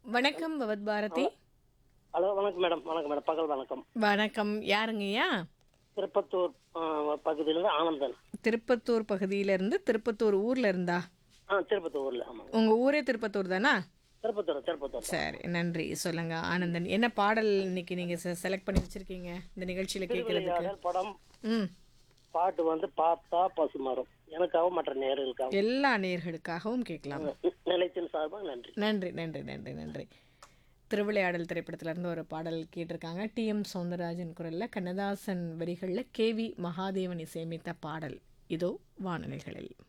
வணக்கம் பவத் பாரதி ஹலோ வணக்கம் மேடம் வணக்கம் மேடம் பகல் வணக்கம் வணக்கம் யாருங்கய்யா திருப்பத்தூர் ஆ, பகுதியிலிருந்து ஆனந்தன் திருப்பத்தூர் பகுதியிலேருந்து திருப்பத்தூர் ஊர்ல இருந்தா ஆ திருப்பத்தூர் ஊர்ல ஆமாங்க உங்க ஊரே திருப்பத்தூர் தானா திருப்பத்தூர் திருப்பத்தூர் சரி நன்றி சொல்லுங்க ஆனந்தன் என்ன பாடல் இன்னைக்கு நீங்க செலக்ட் பண்ணி வச்சிருக்கீங்க இந்த நிகழ்ச்சியில கேட்கறதுக்கு திருவிளையாடல் படம் ம் பாட்டு வந்து பார்த்தா பசுமரம் எனக்காகவும் மற்ற நேர்களுக்காகவும் எல்லா நேர்களுக்காகவும் கேட்கலாம் நிலையத்தின் சார்பாக நன்றி நன்றி நன்றி நன்றி நன்றி திருவிளையாடல் திரைப்படத்துல இருந்து ஒரு பாடல் கேட்டிருக்காங்க டி எம் சௌந்தரராஜன் குரல்ல கண்ணதாசன் வரிகளில் கேவி மகாதேவன் இசையமைத்த பாடல் இதோ வானொலிகளில்